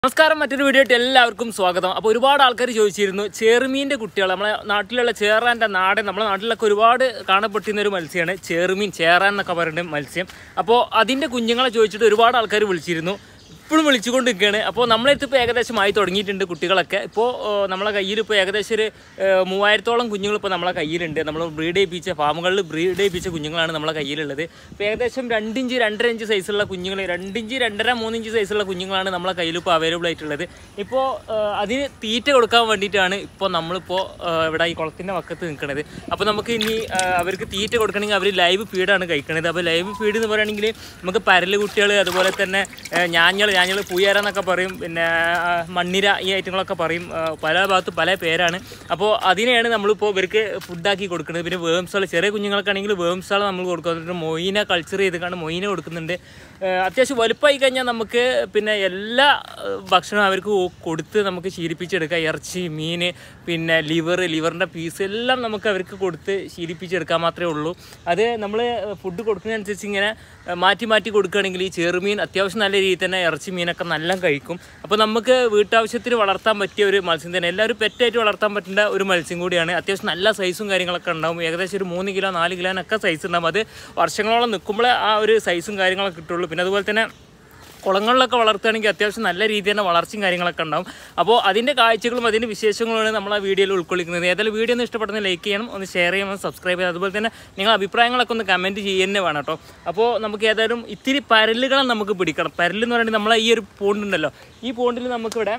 നമസ്കാരം മറ്റൊരു വീഡിയോ ആയിട്ട് എല്ലാവർക്കും സ്വാഗതം അപ്പോൾ ഒരുപാട് ആൾക്കാർ ചോദിച്ചിരുന്നു ചെറുമീൻ്റെ കുട്ടികൾ നമ്മളെ നാട്ടിലുള്ള ചേറാൻ്റെ നാടൻ നമ്മുടെ നാട്ടിലൊക്കെ ഒരുപാട് കാണപ്പെട്ടിരുന്ന ഒരു മത്സ്യമാണ് ചെറുമീൻ ചേറാൻ എന്നൊക്കെ പറയുന്ന മത്സ്യം അപ്പോൾ അതിൻ്റെ കുഞ്ഞുങ്ങളെ ചോദിച്ചിട്ട് ഒരുപാട് ആൾക്കാർ വിളിച്ചിരുന്നു ഇപ്പോഴും വിളിച്ചുകൊണ്ട് നിൽക്കുകയാണ് അപ്പോൾ നമ്മളടുത്ത് ഇപ്പോൾ ഏകദേശം ആയി തുടങ്ങിയിട്ടുണ്ട് കുട്ടികളൊക്കെ ഇപ്പോൾ ഏഹ്, നമ്മളെ കയ്യിൽ ഇപ്പോൾ ഏകദേശം ഒരു ഏഹ്, മൂവായിരത്തോളം കുഞ്ഞുങ്ങൾ ഇപ്പോൾ നമ്മളെ കയ്യിലുണ്ട് നമ്മൾ ബ്രീഡ് ചെയ്യിപ്പിച്ച ഫാമുകളിൽ ബ്രീഡ് ചെയ്യിപ്പിച്ച കുഞ്ഞുങ്ങളാണ് നമ്മളെ കയ്യിലുള്ളത് ഇപ്പോൾ ഏകദേശം രണ്ടിഞ്ച് രണ്ടര ഇഞ്ച് സൈസുള്ള കുഞ്ഞുങ്ങൾ രണ്ടിഞ്ച് രണ്ടര മൂന്നിഞ്ച് സൈസുള്ള കുഞ്ഞുങ്ങളാണ് നമ്മളെ കയ്യിൽ ഇപ്പോൾ അവൈലബിൾ ആയിട്ടുള്ളത് ഇപ്പോൾ ഏഹ്, അതിന് തീറ്റ കൊടുക്കാൻ വേണ്ടിയിട്ടാണ് ഇപ്പോൾ നമ്മളിപ്പോൾ ഏഹ്, ഇവിടെ ഈ കുളത്തിൻ്റെ വക്കത്ത് നിൽക്കുന്നത് അപ്പോൾ നമുക്ക് ഇനി ഏഹ്, അവർക്ക് തീറ്റ കൊടുക്കണമെങ്കിൽ അവർ ലൈവ് ഫീഡാണ് കഴിക്കുന്നത് അപ്പോൾ ലൈവ് ഫീഡ് എന്ന് പറയുകയാണെങ്കിൽ നമുക്ക് പരല് കുട്ടികൾ അതുപോലെ തന്നെ ഏഹ്, ഞാഞ്ഞൾ ഞാഞ്ഞൾ പൂയാര എന്നൊക്കെ പറയും പിന്നെ ആ, മണ്ണിര ഈ ഐറ്റങ്ങളൊക്കെ പറയും ആ, പല ഭാഗത്ത് പല പേരാണ് അപ്പോൾ അതിനെയാണ് നമ്മളിപ്പോൾ ഇവർക്ക് ഫുഡാക്കി കൊടുക്കുന്നത് പിന്നെ വേംസാൾ ചെറിയ കുഞ്ഞുങ്ങൾക്കാണെങ്കിൽ വേംസാൾ നമ്മൾ കൊടുക്കുന്നുണ്ട് മൊയിന കൾച്ചർ ചെയ്തിട്ടാണ് മൊയിന കൊടുക്കുന്നുണ്ട് ഏഹ്, അത്യാവശ്യം വലുപ്പമായി കഴിഞ്ഞാൽ നമുക്ക് പിന്നെ എല്ലാ ഏഹ്, ഭക്ഷണവും അവർക്ക് കൊ- കൊടുത്ത് നമുക്ക് ശീലിപ്പിച്ചെടുക്കാം ഇറച്ചി മീൻ പിന്നെ ലിവർ ലിവറിൻ്റെ പീസ് എല്ലാം നമുക്ക് അവർക്ക് കൊടുത്ത് ശീലിപ്പിച്ചെടുക്കാൻ മാത്രമേ ഉള്ളൂ അത് നമ്മൾ ഫുഡ് കൊടുക്കുന്നതനുസരിച്ച് ഇങ്ങനെ ഏഹ്, മാറ്റി മാറ്റി കൊടുക്കുകയാണെങ്കിൽ ഈ ചെറുമീൻ അത്യാവശ്യം നല്ല രീതിയിൽ തന്നെ ഇറച്ചി മീനൊക്കെ നല്ല കഴിക്കും അപ്പോൾ നമുക്ക് വീട്ടാവശ്യത്തിന് വളർത്താൻ പറ്റിയ ഒരു മത്സ്യം തന്നെ എല്ലാവരും പെറ്റായിട്ട് വളർത്താൻ പറ്റുന്ന ഒരു മത്സ്യം കൂടിയാണ് അത്യാവശ്യം നല്ല സൈസും കാര്യങ്ങളൊക്കെ ഉണ്ടാവും ഏകദേശം ഒരു മൂന്ന് കിലോ നാല് കിലോനൊക്കെ സൈസ് ഉണ്ടാവും അത് വർഷങ്ങളോളം നിൽക്കുമ്പോഴേ ആ ഒരു സൈസും കാര്യങ്ങളൊക്കെ കിട്ടുള്ളൂ പിന്നെ അതുപോലെ തന്നെ കുളങ്ങളിലൊക്കെ വളർത്തുകയാണെങ്കിൽ അത്യാവശ്യം നല്ല രീതിയിൽ തന്നെ വളർച്ചയും കാര്യങ്ങളൊക്കെ ഉണ്ടാവും അപ്പോൾ അതിൻ്റെ കാഴ്ചകളും അതിൻ്റെ വിശേഷങ്ങളുമാണ് നമ്മൾ ആ വീഡിയോയിൽ ഉൾക്കൊള്ളിക്കുന്നത് ഏതായാലും വീഡിയോ ഒന്ന് ഇഷ്ടപ്പെടുന്ന ലൈക്ക് ചെയ്യണം ഒന്ന് ഷെയർ ചെയ്യണം ഒന്ന് സബ്സ്ക്രൈബ് ചെയ്യണം അതുപോലെ തന്നെ നിങ്ങൾ അഭിപ്രായങ്ങളൊക്കെ ഒന്ന് കമൻറ്റ് ചെയ്യുന്നേ വേണം കേട്ടോ അപ്പോൾ നമുക്ക് ഏതായാലും ഇത്തിരി പരലുകളെ നമുക്ക് പിടിക്കണം പരലെന്ന് പറയുന്നത് നമ്മളെ ഈ ഒരു പോണ്ടുണ്ടല്ലോ ഈ പോണ്ടിൽ നമുക്കിവിടെ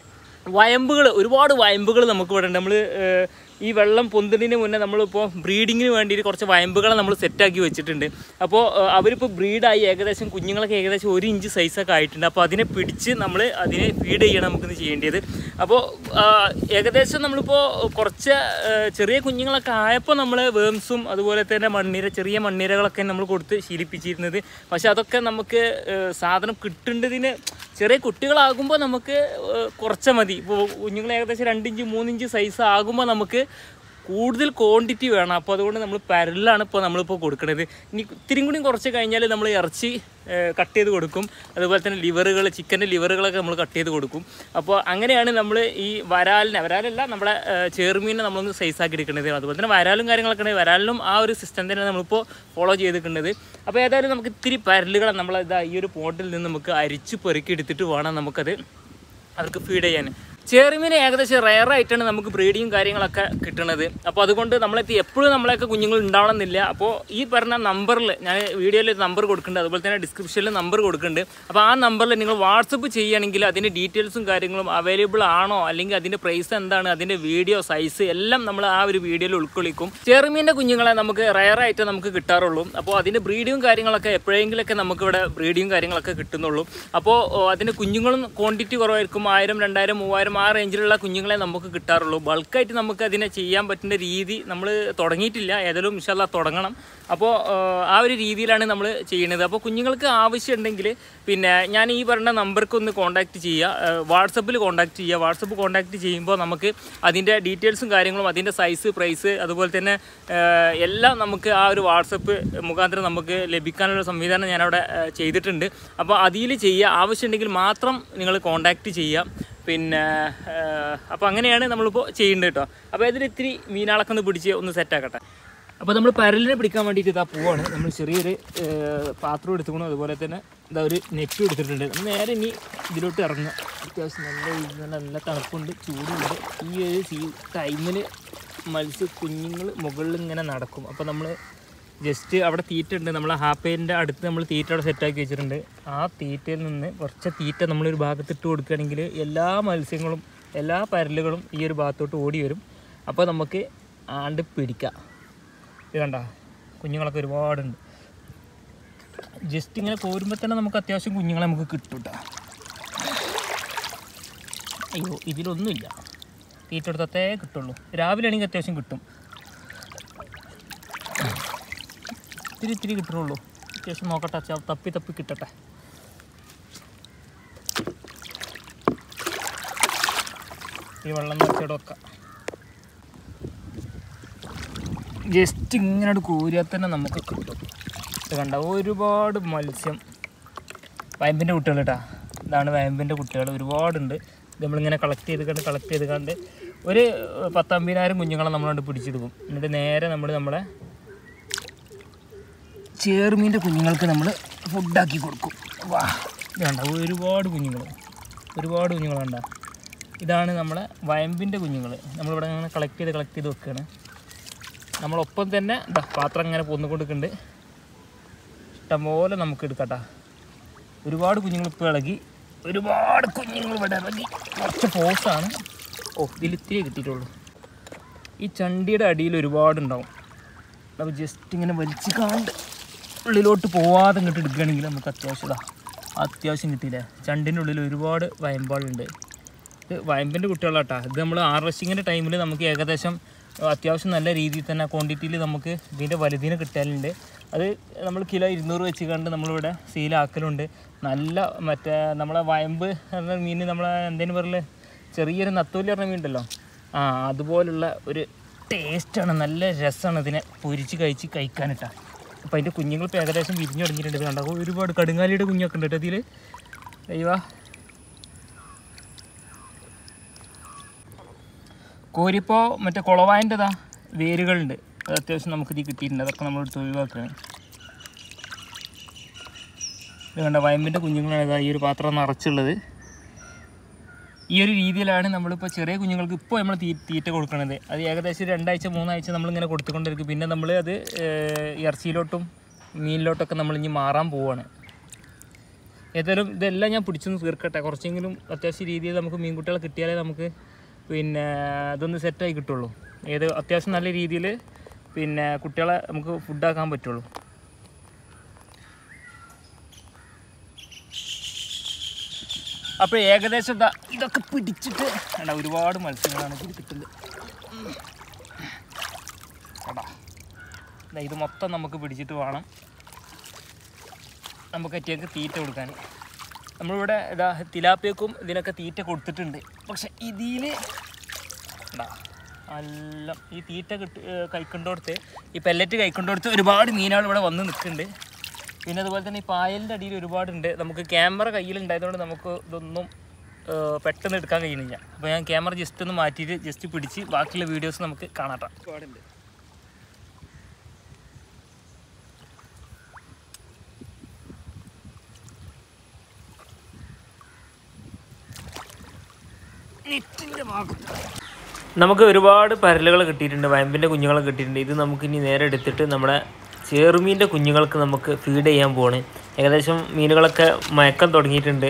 വയമ്പുകൾ ഒരുപാട് വയമ്പുകൾ നമുക്ക് ഇവിടെ ഉണ്ട് നമ്മൾ ഈ വെള്ളം പൊന്തുന്നതിന് മുന്നേ നമ്മളിപ്പോൾ ബ്രീഡിങ്ങിന് വേണ്ടിയിട്ട് കുറച്ച് വയമ്പുകളെ നമ്മൾ സെറ്റാക്കി വെച്ചിട്ടുണ്ട് അപ്പോൾ അവരിപ്പോൾ ബ്രീഡായി ഏകദേശം കുഞ്ഞുങ്ങളൊക്കെ ഏകദേശം ഒരു ഇഞ്ച് സൈസൊക്കെ ആയിട്ടുണ്ട് അപ്പോൾ അതിനെ പിടിച്ച് നമ്മൾ അതിനെ ഫീഡ് ചെയ്യണം നമുക്കിത് ചെയ്യേണ്ടത് അപ്പോൾ ആ, ഏകദേശം നമ്മളിപ്പോൾ കുറച്ച് ആ, ചെറിയ കുഞ്ഞുങ്ങളൊക്കെ ആയപ്പോൾ നമ്മൾ വേംസും അതുപോലെ തന്നെ മണ്ണീര ചെറിയ മണ്ണീരകളൊക്കെ നമ്മൾ കൊടുത്ത് ശീലിപ്പിച്ചിരുന്നത് പക്ഷെ അതൊക്കെ നമുക്ക് ആ, സാധനം കിട്ടേണ്ടതിന് ചെറിയ കുട്ടികളാകുമ്പോൾ നമുക്ക് ഏഹ്, കുറച്ച് മതി ഇപ്പോൾ കുഞ്ഞുങ്ങൾ ഏകദേശം രണ്ടിഞ്ച് മൂന്നിഞ്ച് സൈസ് ആകുമ്പോൾ നമുക്ക് കൂടുതൽ ക്വാണ്ടിറ്റി വേണം അപ്പോൾ അതുകൊണ്ട് നമ്മൾ പരലാണ് ഇപ്പോൾ നമ്മളിപ്പോൾ കൊടുക്കുന്നത് ഇനി ഇത്തിരിയും കൂടി കുറച്ച് കഴിഞ്ഞാൽ നമ്മൾ ഇറച്ചി കട്ട് ചെയ്ത് കൊടുക്കും അതുപോലെ തന്നെ ലിവറുകൾ ചിക്കൻ്റെ ലിവറുകളൊക്കെ നമ്മൾ കട്ട് ചെയ്ത് കൊടുക്കും അപ്പോൾ അങ്ങനെയാണ് നമ്മൾ ഈ വരാലിനെ വരാലല്ല നമ്മുടെ ഏഹ്, ചേർമീനെ നമ്മളൊന്ന് സൈസാക്കി എടുക്കുന്നത് അതുപോലെ തന്നെ വരാലും കാര്യങ്ങളൊക്കെ ഉണ്ട് വരാലിനും ആ ഒരു സിസ്റ്റം തന്നെ നമ്മളിപ്പോൾ ഫോളോ ചെയ്തിട്ടുണ്ട് അപ്പോൾ ഏതായാലും നമുക്ക് ഇത്തിരി പരലുകളെ നമ്മൾ ഇതാ ഈ ഒരു പോട്ടിൽ നിന്ന് നമുക്ക് അരിച്ച് പെറുക്കി എടുത്തിട്ട് വേണം നമുക്കത് അവർക്ക് ഫീഡ് ചെയ്യാൻ ചെറുമീൻ ഏകദേശം റയർ ആയിട്ടാണ് നമുക്ക് ബ്രീഡിങ്ങും കാര്യങ്ങളൊക്കെ കിട്ടുന്നത് അപ്പോൾ അതുകൊണ്ട് നമ്മളെത്തി എപ്പോഴും നമ്മളെയൊക്കെ കുഞ്ഞുങ്ങൾ ഉണ്ടാവണമെന്നില്ല അപ്പോൾ ഈ പറഞ്ഞ നമ്പറിൽ ഞാൻ വീഡിയോയിൽ നമ്പർ കൊടുക്കുന്നുണ്ട് അതുപോലെ തന്നെ ഡിസ്ക്രിപ്ഷനിൽ നമ്പർ കൊടുക്കുന്നുണ്ട് അപ്പോൾ ആ നമ്പറിൽ നിങ്ങൾ വാട്സപ്പ് ചെയ്യുകയാണെങ്കിൽ അതിൻ്റെ ഡീറ്റെയിൽസും കാര്യങ്ങളും അവൈലബിൾ ആണോ അല്ലെങ്കിൽ അതിൻ്റെ പ്രൈസ് എന്താണ് അതിൻ്റെ വീഡിയോ സൈസ് എല്ലാം നമ്മൾ ആ ഒരു വീഡിയോയിൽ ഉൾക്കൊള്ളിക്കും ചെറുമീൻ്റെ കുഞ്ഞുങ്ങളെ നമുക്ക് റയർ ആയിട്ട് നമുക്ക് കിട്ടാറുള്ളൂ അപ്പോൾ അതിൻ്റെ ബ്രീഡിങ്ങും കാര്യങ്ങളൊക്കെ എപ്പോഴെങ്കിലൊക്കെ നമുക്ക് ഇവിടെ ബ്രീഡിങ്ങും കാര്യങ്ങളൊക്കെ കിട്ടുന്നുള്ളൂ അപ്പോൾ ഓ, അതിൻ്റെ കുഞ്ഞുങ്ങളും ക്വാണ്ടിറ്റി കുറവായിരിക്കും ആയിരം രണ്ടായിരം മൂവായിരം ആ റേഞ്ചിലുള്ള കുഞ്ഞുങ്ങളെ നമുക്ക് കിട്ടാറുള്ളൂ ബൾക്കായിട്ട് നമുക്ക് അതിനെ ചെയ്യാൻ പറ്റുന്ന രീതി നമ്മൾ തുടങ്ങിയിട്ടില്ല ഏതായാലും ഇൻഷാല്ല തുടങ്ങണം അപ്പോൾ ആ ഒരു രീതിയിലാണ് നമ്മൾ ചെയ്യുന്നത് അപ്പോൾ കുഞ്ഞുങ്ങൾക്ക് ആവശ്യമുണ്ടെങ്കിൽ പിന്നെ ഞാൻ ഈ പറഞ്ഞ നമ്പർക്ക് ഒന്ന് കോൺടാക്റ്റ് ചെയ്യുക വാട്സപ്പിൽ കോൺടാക്റ്റ് ചെയ്യുക വാട്സപ്പ് കോൺടാക്റ്റ് ചെയ്യുമ്പോൾ നമുക്ക് അതിൻ്റെ ഡീറ്റെയിൽസും കാര്യങ്ങളും അതിൻ്റെ സൈസ് പ്രൈസ് അതുപോലെ തന്നെ ആ, എല്ലാം നമുക്ക് ആ ഒരു വാട്സപ്പ് മുഖാന്തരം നമുക്ക് ലഭിക്കാനുള്ള സംവിധാനം ഞാനവിടെ ആ, ചെയ്തിട്ടുണ്ട് അപ്പോൾ അതിൽ ചെയ്യുക ആവശ്യമുണ്ടെങ്കിൽ മാത്രം നിങ്ങൾ കോൺടാക്റ്റ് ചെയ്യുക പിന്നെ അപ്പോൾ അങ്ങനെയാണ് നമ്മളിപ്പോൾ ചെയ്യേണ്ടത് കേട്ടോ അപ്പോൾ ഇതിൽ ഇത്തിരി മീനാളൊക്കെ ഒന്ന് പിടിച്ച് ഒന്ന് സെറ്റാക്കട്ടെ അപ്പോൾ നമ്മൾ പരലിനെ പിടിക്കാൻ വേണ്ടിയിട്ട് ഇതാ പോവാണ് നമ്മൾ ചെറിയൊരു ഏഹ്, പാത്രം എടുത്തുക്കണം അതുപോലെ തന്നെ ഇതാ ഒരു നെറ്റ് എടുത്തിട്ടുണ്ട് നമ്മൾ നേരെ ഇനി ഇതിലോട്ട് ഇറങ്ങുക അത്യാവശ്യം നല്ല രീതിയിൽ നല്ല തണുപ്പുണ്ട് ചൂടുണ്ട് ഈ ഒരു സീ ടൈമിൽ മത്സ്യ കുഞ്ഞുങ്ങൾ മുകളിൽ ഇങ്ങനെ നടക്കും അപ്പോൾ നമ്മൾ ജസ്റ്റ് അവിടെ തീറ്റ ഉണ്ട് നമ്മൾ ഹാപ്പേൻ്റെ അടുത്ത് നമ്മൾ തീറ്റ അവിടെ സെറ്റാക്കി വെച്ചിട്ടുണ്ട് ആ തീറ്റയിൽ നിന്ന് കുറച്ച് തീറ്റ നമ്മളൊരു ഭാഗത്തിട്ട് കൊടുക്കുകയാണെങ്കിൽ എല്ലാ മത്സ്യങ്ങളും എല്ലാ പരലുകളും ഈ ഒരു ഭാഗത്തോട്ട് ഓടി വരും അപ്പോൾ നമുക്ക് ആണ്ട് പിടിക്കാം ഇത് കണ്ട കുഞ്ഞുങ്ങളൊക്കെ ഒരുപാടുണ്ട് ജസ്റ്റ് ഇങ്ങനെ കോരുമ്പോൾ തന്നെ നമുക്ക് അത്യാവശ്യം കുഞ്ഞുങ്ങളെ നമുക്ക് കിട്ടും കേട്ടോ അയ്യോ ഇതിലൊന്നുമില്ല തീറ്റ എടുത്തത്തേ കിട്ടുള്ളൂ രാവിലെ ആണെങ്കിൽ അത്യാവശ്യം കിട്ടും ഇത്തിരി ഇത്തിരി കിട്ടുള്ളൂ അത്യാവശ്യം നോക്കട്ടെ അച്ഛാ തപ്പി തപ്പി കിട്ടട്ടെ ഈ വെള്ളം നിറച്ചിടെ വെക്കാം ജസ്റ്റ് ഇങ്ങനെ കോരിയാൽ തന്നെ നമുക്ക് കിട്ടും ഇത് കണ്ട ഒരുപാട് മത്സ്യം വയമ്പിൻ്റെ കുട്ടികൾ കേട്ടാ ഇതാണ് വയമ്പിൻ്റെ കുട്ടികൾ ഒരുപാടുണ്ട് ഇത് നമ്മളിങ്ങനെ കളക്ട് ചെയ്ത് കണ്ട് കളക്ട് ചെയ്ത് കണ്ട് ഒരു പത്തമ്പതിനായിരം കുഞ്ഞുങ്ങളെ നമ്മളോട് പിടിച്ചെടുക്കും എന്നിട്ട് നേരെ നമ്മൾ നമ്മളെ ചേർമീൻ്റെ കുഞ്ഞുങ്ങൾക്ക് നമ്മൾ ഫുഡാക്കി കൊടുക്കും വാ ഇത് കണ്ട ഒരുപാട് കുഞ്ഞുങ്ങൾ ഒരുപാട് കുഞ്ഞുങ്ങൾ കണ്ട ഇതാണ് നമ്മളെ വയമ്പിൻ്റെ കുഞ്ഞുങ്ങൾ നമ്മളിവിടെ ഇങ്ങനെ കളക്ട് ചെയ്ത് കളക്ട് ചെയ്ത് വെക്കുകയാണ് നമ്മളൊപ്പം തന്നെ ഇതാ പാത്രം ഇങ്ങനെ പൊന്നു കൊടുക്കുന്നുണ്ട് ഇഷ്ടംപോലെ നമുക്ക് എടുക്കട്ടാ ഒരുപാട് കുഞ്ഞുങ്ങൾ ഇപ്പോൾ ഇളകി ഒരുപാട് കുഞ്ഞുങ്ങൾ ഇവിടെ ഇറങ്ങി കുറച്ച് ഫോഴ്സാണ് ഓ ഇതിലിത്തിരി കിട്ടിയിട്ടുള്ളൂ ഈ ചണ്ടിയുടെ അടിയിൽ ഒരുപാടുണ്ടാവും നമുക്ക് ജസ്റ്റ് ഇങ്ങനെ വലിച്ച് കാണ്ട് ഉള്ളിലോട്ട് പോവാതെ ഇങ്ങോട്ട് എടുക്കുകയാണെങ്കിൽ നമുക്ക് അത്യാവശ്യം ഇതാ അത്യാവശ്യം കിട്ടിയില്ലേ ചണ്ടിൻ്റെ ഉള്ളിൽ ഒരുപാട് വയമ്പാളുണ്ട് ഇത് വയമ്പിൻ്റെ കുട്ടികളാട്ടാ ഇത് നമ്മൾ ഹാർവെസ്റ്റിങ്ങിൻ്റെ ടൈമിൽ നമുക്ക് ഏകദേശം അത്യാവശ്യം നല്ല രീതിയിൽ തന്നെ ക്വാണ്ടിറ്റിയിൽ നമുക്ക് ഇതിൻ്റെ വലുതിനെ കിട്ടാനുണ്ട് അത് നമ്മൾ കിലോ ഇരുന്നൂറ് വെച്ച് കണ്ട് നമ്മളിവിടെ സീലാക്കലുണ്ട് നല്ല മറ്റേ നമ്മളെ വയമ്പ് എന്ന മീൻ നമ്മളെ എന്തേലും പറയല് ചെറിയൊരു നത്തോലി പറഞ്ഞ മീൻ ഉണ്ടല്ലോ ആ അതുപോലുള്ള ഒരു ടേസ്റ്റാണ് നല്ല രസമാണ് ഇതിനെ പൊരിച്ച് കഴിച്ച് കഴിക്കാനിട്ടാ അപ്പോൾ അതിൻ്റെ കുഞ്ഞുങ്ങൾ ഇപ്പോൾ ഏകദേശം വിരിഞ്ഞു തുടങ്ങിയിട്ടുണ്ട് ഇത് കണ്ടോ ഒരുപാട് കടുങ്ങാലിയുടെ കുഞ്ഞൊക്കെ ഉണ്ട് കേട്ടോ ഇതിൽ അയ്യോ കോരിപ്പോൾ മറ്റേ കുളവായൻ്റെതാ വേരുകളുണ്ട് അത് അത്യാവശ്യം നമുക്ക് ഇത് കിട്ടിയിട്ടുണ്ട് അതൊക്കെ നമ്മൾ എടുത്ത് ഒഴിവാക്കുകയാണ് ഇത് കണ്ട വയമ്പിൻ്റെ കുഞ്ഞുങ്ങളാണ് ഇതാ ഈ ഒരു പാത്രം നിറച്ചുള്ളത് ഈ ഒരു രീതിയിലാണ് നമ്മളിപ്പോൾ ചെറിയ കുഞ്ഞുങ്ങൾക്ക് ഇപ്പോൾ നമ്മൾ തീ തീറ്റ കൊടുക്കണത് അത് ഏകദേശം രണ്ടാഴ്ച മൂന്നാഴ്ച നമ്മളിങ്ങനെ കൊടുത്തുകൊണ്ടിരിക്കും പിന്നെ നമ്മൾ അത് ഏഹ്, ഇറച്ചിയിലോട്ടും മീനിലോട്ടൊക്കെ നമ്മൾ ഇനി മാറാൻ പോവുകയാണ് ഏതായാലും ഇതെല്ലാം ഞാൻ പിടിച്ചൊന്ന് തീർക്കട്ടെ കുറച്ചെങ്കിലും അത്യാവശ്യ രീതിയിൽ നമുക്ക് മീൻകുട്ടികളെ കിട്ടിയാലേ നമുക്ക് പിന്നെ ഇതൊന്ന് സെറ്റായി കിട്ടുള്ളൂ ഏത് അത്യാവശ്യം നല്ല രീതിയിൽ പിന്നെ കുട്ടികളെ നമുക്ക് ഫുഡാക്കാൻ പറ്റുള്ളൂ അപ്പോൾ ഏകദേശം ഇതാ ഇതൊക്കെ പിടിച്ചിട്ട് എടാ ഒരുപാട് മത്സ്യങ്ങളാണ് ഇതിൽ കിട്ടുന്നത് എടാ ദാ ഇത് മൊത്തം നമുക്ക് പിടിച്ചിട്ട് വേണം നമുക്ക് അറ്റിയൊക്കെ തീറ്റ കൊടുക്കാൻ നമ്മളിവിടെ ഇതാ തിലാപ്പിയക്കും ഇതിനൊക്കെ തീറ്റ കൊടുത്തിട്ടുണ്ട് പക്ഷെ ഇതിൽ എടാ എല്ലാം ഈ തീറ്റ കിട്ടി കഴിക്കൊണ്ടോടത്ത് ഈ പെല്ലറ്റ് കഴിക്കൊണ്ടോടത്ത് ഒരുപാട് മീനുകൾ ഇവിടെ വന്ന് നിൽക്കുന്നുണ്ട് പിന്നെ അതുപോലെ തന്നെ ഈ പായലിൻ്റെ അടിയിൽ ഒരുപാടുണ്ട് നമുക്ക് ക്യാമറ കയ്യിലുണ്ടായതുകൊണ്ട് നമുക്ക് ഇതൊന്നും ഏർ, പെട്ടെന്ന് എടുക്കാൻ കഴിയുന്നില്ല അപ്പോൾ ഞാൻ ക്യാമറ ജസ്റ്റ് ഒന്ന് മാറ്റിയിട്ട് ജസ്റ്റ് പിടിച്ച് ബാക്കിയുള്ള വീഡിയോസ് നമുക്ക് കാണാട്ടോ ഒരുപാടുണ്ട് നെറ്റിൻ്റെ ഭാഗത്ത് നമുക്ക് ഒരുപാട് പരലുകൾ കിട്ടിയിട്ടുണ്ട് വയമ്പിൻ്റെ കുഞ്ഞുങ്ങളെ കിട്ടിയിട്ടുണ്ട് ഇത് നമുക്ക് ഇനി നേരെ എടുത്തിട്ട് നമ്മുടെ ചേറുമീൻ്റെ കുഞ്ഞുങ്ങൾക്ക് നമുക്ക് ഫീഡ് ചെയ്യാൻ പോവാണ് ഏകദേശം മീനുകളൊക്കെ മയക്കം തുടങ്ങിയിട്ടുണ്ട്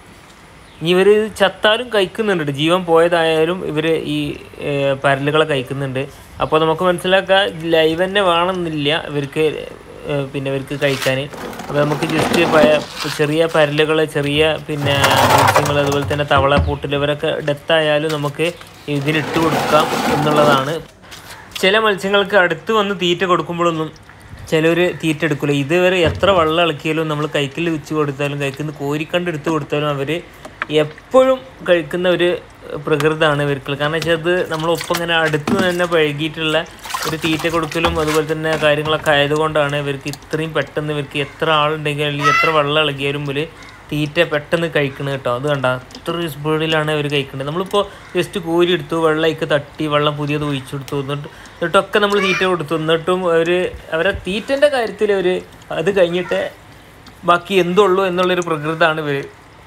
ഇനി ഇവർ ചത്താലും കഴിക്കുന്നുണ്ട് ജീവൻ പോയതായാലും ഇവർ ഈ ഏർ, പരലുകളെ കഴിക്കുന്നുണ്ട് അപ്പോൾ നമുക്ക് മനസ്സിലാക്കാം ലൈവ് തന്നെ വേണമെന്നില്ല ഇവർക്ക് ഏർ, പിന്നെ ഇവർക്ക് കഴിക്കാൻ അപ്പോൾ നമുക്ക് ജസ്റ്റ് ചെറിയ പരലുകൾ ചെറിയ പിന്നെ മത്സ്യങ്ങൾ അതുപോലെ തന്നെ തവള പൂട്ടിൽ ഇവരൊക്കെ ഡെത്തായാലും നമുക്ക് ഇതിലിട്ട് കൊടുക്കാം എന്നുള്ളതാണ് ചില മത്സ്യങ്ങൾക്ക് അടുത്ത് വന്ന് തീറ്റ കൊടുക്കുമ്പോഴൊന്നും ചിലർ തീറ്റ എടുക്കില്ല ഇതുവരെ എത്ര വെള്ളം ഇളക്കിയാലും നമ്മൾ കൈക്കിൽ വെച്ച് കൊടുത്താലും കൈക്കിൽ കോരിക്കണ്ട് എടുത്ത് കൊടുത്താലും അവർ എപ്പോഴും കഴിക്കുന്ന ഒരു പ്രകൃതമാണ് ഇവർക്ക് കാരണം വെച്ചാൽ അത് നമ്മളൊപ്പം ഇങ്ങനെ അടുത്ത് തന്നെ പഴകിയിട്ടുള്ള ഒരു തീറ്റ കൊടുക്കലും അതുപോലെ തന്നെ കാര്യങ്ങളൊക്കെ ആയതുകൊണ്ടാണ് ഇവർക്ക് ഇത്രയും പെട്ടെന്ന് ഇവർക്ക് എത്ര ആളുണ്ടെങ്കിലും അല്ലെങ്കിൽ എത്ര വെള്ളം ഇളകിയാലും ഇവർ തീറ്റ പെട്ടെന്ന് കഴിക്കണത് കേട്ടോ അത് കണ്ട അത്ര സ്പീഡിലാണ് അവർ കഴിക്കുന്നത് നമ്മളിപ്പോൾ ജസ്റ്റ് കോരി എടുത്തു വെള്ളമൊക്കെ തട്ടി വെള്ളം പുതിയത് ഒഴിച്ചു കൊടുത്തു എന്നിട്ട് എന്നിട്ടൊക്കെ നമ്മൾ തീറ്റ കൊടുത്തു എന്നിട്ടും അവർ അവരെ തീറ്റൻ്റെ കാര്യത്തിൽ അവർ അത് കഴിഞ്ഞിട്ട് ബാക്കി എന്തുള്ളൂ എന്നുള്ളൊരു പ്രകൃതമാണ് ഇവർ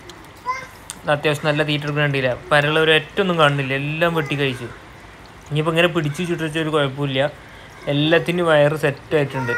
അത്യാവശ്യം നല്ല തീറ്റ എടുക്കണ്ടില്ല പരള ഒരു ഒറ്റൊന്നും കാണുന്നില്ല എല്ലാം വെട്ടി കഴിച്ചു ഇനിയിപ്പോൾ ഇങ്ങനെ പിടിച്ച് ചുട്ടിച്ച ഒരു കുഴപ്പമില്ല എല്ലാത്തിനും വയറ് സെറ്റായിട്ടുണ്ട്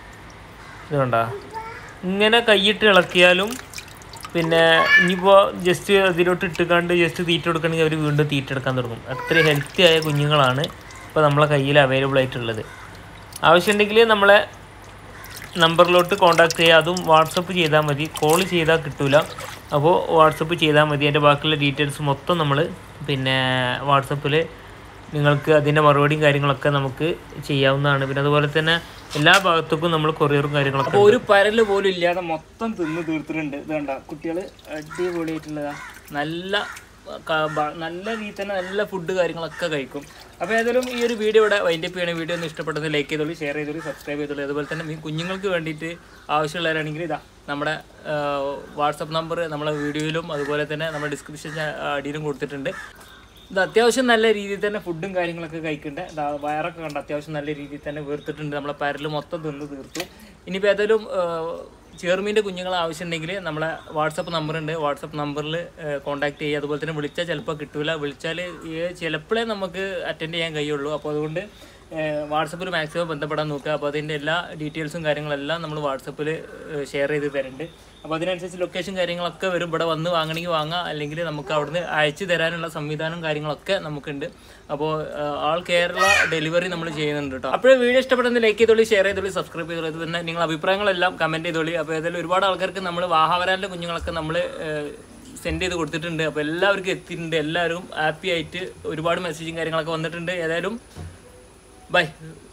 ഇത് കണ്ടാ ഇങ്ങനെ കൈയിട്ട് ഇളക്കിയാലും പിന്നെ ഇനിയിപ്പോൾ ജസ്റ്റ് അതിലോട്ട് ഇട്ടുകാണ്ട് ജസ്റ്റ് തീറ്റ കൊടുക്കണമെങ്കിൽ അവർ വീണ്ടും തീറ്റ എടുക്കാൻ തുടങ്ങും അത്രയും ഹെൽത്തി ആയ കുഞ്ഞുങ്ങളാണ് ഇപ്പോൾ നമ്മളെ കയ്യിൽ അവൈലബിൾ ആയിട്ടുള്ളത് ആവശ്യമുണ്ടെങ്കിൽ നമ്മളെ നമ്പറിലോട്ട് കോൺടാക്ട് ചെയ്യുക അതും വാട്സപ്പ് ചെയ്താൽ മതി കോൾ ചെയ്താൽ കിട്ടൂല അപ്പോൾ വാട്സപ്പ് ചെയ്താൽ മതി അതിൻ്റെ ബാക്കിയുള്ള ഡീറ്റെയിൽസ് മൊത്തം നമ്മൾ പിന്നെ വാട്സപ്പിൽ നിങ്ങൾക്ക് അതിൻ്റെ മറുപടിയും കാര്യങ്ങളൊക്കെ നമുക്ക് ചെയ്യാവുന്നതാണ് പിന്നെ അതുപോലെ തന്നെ എല്ലാ ഭാഗത്തേക്കും നമ്മൾ കൊറിയറും കാര്യങ്ങളൊക്കെ അപ്പോൾ ഒരു പരല് പോലും ഇല്ലാതെ മൊത്തം തിന്ന് തീർത്തിട്ടുണ്ട് ഇത് കണ്ട കുട്ടികൾ അടിപൊളിയായിട്ടുള്ളതാ നല്ല ക- ബ- നല്ല രീതിയിൽ തന്നെ നല്ല ഫുഡ് കാര്യങ്ങളൊക്കെ കഴിക്കും അപ്പോൾ ഏതായാലും ഈ ഒരു വീഡിയോ ഇവിടെ വൈൻഡപ്പ് ചെയ്യണ വീഡിയോ ഒന്ന് ഇഷ്ടപ്പെട്ടത് ലൈക്ക് ചെയ്തോളൂ ഷെയർ ചെയ്തോളൂ സബ്സ്ക്രൈബ് ചെയ്തോളൂ അതുപോലെ തന്നെ ഈ കുഞ്ഞുങ്ങൾക്ക് വേണ്ടിയിട്ട് ആവശ്യമുള്ളവരാണെങ്കിൽ ഇതാ നമ്മുടെ വാട്സപ്പ് നമ്പർ നമ്മളെ വീഡിയോയിലും അതുപോലെ തന്നെ നമ്മുടെ ഡിസ്ക്രിപ്ഷൻ അടിയിലും കൊടുത്തിട്ടുണ്ട് ഇത് അത്യാവശ്യം നല്ല രീതിയിൽ തന്നെ ഫുഡും കാര്യങ്ങളൊക്കെ കഴിക്കുന്നുണ്ട് ഇതാ വയറൊക്കെ കണ്ട് അത്യാവശ്യം നല്ല രീതിയിൽ തന്നെ വീർത്തിട്ടുണ്ട് നമ്മളെ പരല് മൊത്തം തിന്ന് തീർത്തു ഇനിയിപ്പോൾ ഏതായാലും ചെറുമീൻ്റെ കുഞ്ഞുങ്ങൾ ആവശ്യമുണ്ടെങ്കിൽ നമ്മളെ വാട്സപ്പ് നമ്പറുണ്ട് വാട്സപ്പ് നമ്പറിൽ കോൺടാക്ട് ചെയ്യുക അതുപോലെ തന്നെ വിളിച്ചാൽ ചിലപ്പോൾ കിട്ടൂല വിളിച്ചാൽ ചിലപ്പോഴേ നമുക്ക് അറ്റൻഡ് ചെയ്യാൻ കഴിയുള്ളൂ അപ്പോൾ അതുകൊണ്ട് വാട്സപ്പിൽ മാക്സിമം ബന്ധപ്പെടാൻ നോക്കുക അപ്പോൾ അതിൻ്റെ എല്ലാ ഡീറ്റെയിൽസും കാര്യങ്ങളെല്ലാം നമ്മൾ വാട്സപ്പിൽ ഷെയർ ചെയ്ത് തരുന്നുണ്ട് അപ്പോൾ അതിനനുസരിച്ച് ലൊക്കേഷൻ കാര്യങ്ങളൊക്കെ വരും ഇവിടെ വന്ന് വാങ്ങണമെങ്കിൽ വാങ്ങാം അല്ലെങ്കിൽ നമുക്ക് അവിടുന്ന് അയച്ചു തരാനുള്ള സംവിധാനം കാര്യങ്ങളൊക്കെ നമുക്കുണ്ട് അപ്പോൾ ആൾ കേരള ഡെലിവറി നമ്മൾ ചെയ്യുന്നുണ്ട് കേട്ടോ അപ്പോൾ വീഡിയോ ഇഷ്ടപ്പെടുന്ന ലൈക്ക് ചെയ്തോളി ഷെയർ ചെയ്തോളി സബ്സ്ക്രൈബ് ചെയ്തോളി അത് തന്നെ നിങ്ങൾ അഭിപ്രായങ്ങളെല്ലാം കമൻറ്റ് ചെയ്തോളി അപ്പോൾ ഏതായാലും ഒരുപാട് ആൾക്കാർക്ക് നമ്മൾ വാഹാവരാൻ്റെ കുഞ്ഞുങ്ങളൊക്കെ നമ്മൾ സെൻഡ് ചെയ്ത് കൊടുത്തിട്ടുണ്ട് അപ്പോൾ എല്ലാവർക്കും എത്തിയിട്ടുണ്ട് എല്ലാവരും ഹാപ്പി ആയിട്ട് ഒരുപാട് മെസ്സേജും കാര്യങ്ങളൊക്കെ വന്നിട്ടുണ്ട് ഏതായാലും ബൈ